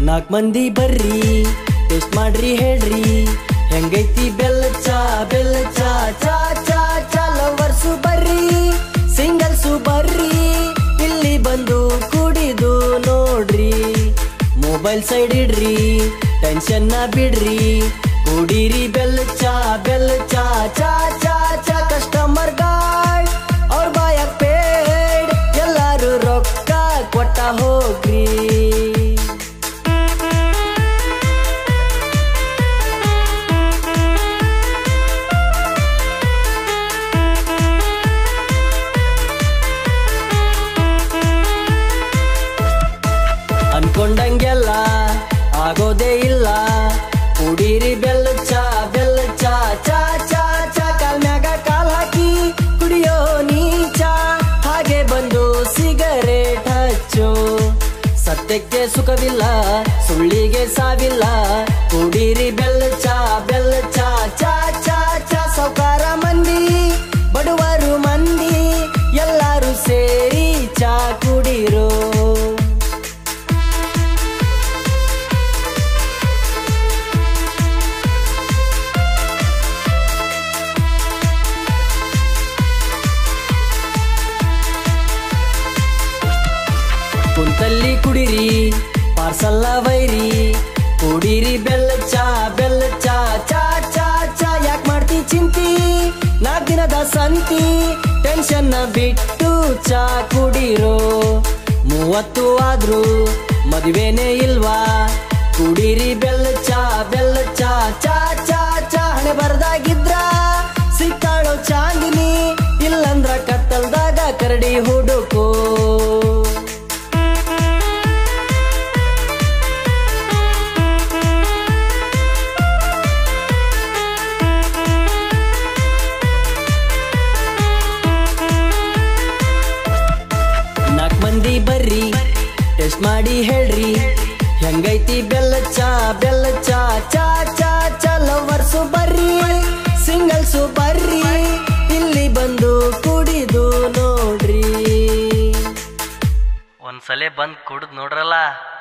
ನಾಲ್ಕು ಮಂದಿ ಬರ್ರಿ ಟೇಸ್ಟ್ ಮಾಡ್ರಿ ಹೇಳ್ರಿ ಹೆಂಗೈತಿ ಬೆಲ್ಲ ಚಾ ಬೆಲ್ಲ ಚಾ ಚಾ ಚಾ ಚಾ ಲವರ್ಸು ಬರ್ರಿ ಸಿಂಗಲ್ಸು ಬರ್ರಿ ಇಲ್ಲಿ ಬಂದು ಕುಡಿದು ನೋಡ್ರಿ ಮೊಬೈಲ್ ಸೈಡ್ ಇಡ್ರಿ ಟೆನ್ಷನ್ ನ ಬಿಡ್ರಿ ಕುಡೀರಿ ಬೆಲ್ಲ ಚಾ ಬೆಲ್ಲ ಚಾ ಚಾ ಚಾ ಚಾ ಕಸ್ಟಮರ್ ಗಾರ್ಡ್ ಅವ್ರ ಬಾಯ ಪೇಡ್ ಎಲ್ಲಾರು ರೊಕ್ಕ ಕೊಟ್ಟ ಹೋಗ್ರಿ ಅನ್ಕೊಂಡಂಗೆಲ್ಲ ಆಗೋದೇ ಇಲ್ಲ ಕುಡೀರಿ ಬೆಲ್ಲ ಚಾ ಬೆಲ್ಲ ಚಾ ಚಾ ಚಾ ಚಾ ಕಾಲ್ ಮ್ಯಾಗ ಕಾಲ್ ಹಾಕಿ ಕುಡಿಯೋ ನೀ ಚಾ ಹಾಗೆ ಬಂದು ಸಿಗರೇಟ್ ಹಚ್ಚು ಸತ್ಯಕ್ಕೆ ಸುಖವಿಲ್ಲ ಸುಳ್ಳಿಗೆ ಸಾವಿಲ್ಲ ಕುಡೀರಿ ಬೆಲ್ಲ ಚಾ ಬೆಲ್ಲ ಚಾ ಚಾ ಚಾ ಚಾ ಸೌಕಾರ ಮಂದಿ ಬಡವರು ಮಂದಿ ಎಲ್ಲರೂ ಸೇರಿ ಚಾ ಕುಡೀರೋ ಕುಂತಲ್ಲಿ ಕುಡಿರಿ ಪಾರ್ಸಲ್ಲ ವೈರಿ ಕುಡೀರಿ ಬೆಲ್ಲ ಚಾ ಬೆಲ್ಲ ಚಾ ಚಾ ಚಾ ಚಾ ಯಾಕೆ ಮಾಡ್ತಿ ಚಿಂತಿ ನಾಲ್ಕು ದಿನದ ಸಂತಿ ಟೆನ್ಷನ್ ಬಿಟ್ಟು ಚಾ ಕುಡೀರೋ ಮೂವತ್ತು ಆದ್ರೂ ಮದುವೆನೇ ಇಲ್ವಾ ಕುಡೀರಿ ಬೆಲ್ಲ ಚಾ ಬೆಲ್ಲ ಚಾ ಚಾ ಚಾ ಚಾ ಹಣೆ ಬರ್ದಾಗಿದ್ರ ಸಿಕ್ಕಾಳೋ ಚಾಂದಿನಿ ಇಲ್ಲಂದ್ರ ಕತ್ತಲ್ದಾಗ ಕರಡಿ ಹುಡುಕೋ ನಾಲ್ಕು ಮಂದಿ ಬರ್ರಿ ಟೆಸ್ಟ್ ಮಾಡಿ ಹೇಳ್ರಿ ಹೆಂಗೈತಿ ಬೆಲ್ಲ ಚಾ ಬೆಲ್ಲ ಚಾ ಚಾ ಚಾ ಚಾ ಲವರ್ಸು ಬರ್ರಿ ಸಿಂಗಲ್ಸು ಬರ್ರಿ ಇಲ್ಲಿ ಬಂದು ಕುಡಿದು ನೋಡ್ರಿ ಒಂದ್ಸಲ ಬಂದ್ ಕುಡ್ದ್ ನೋಡ್ರಲ್ಲ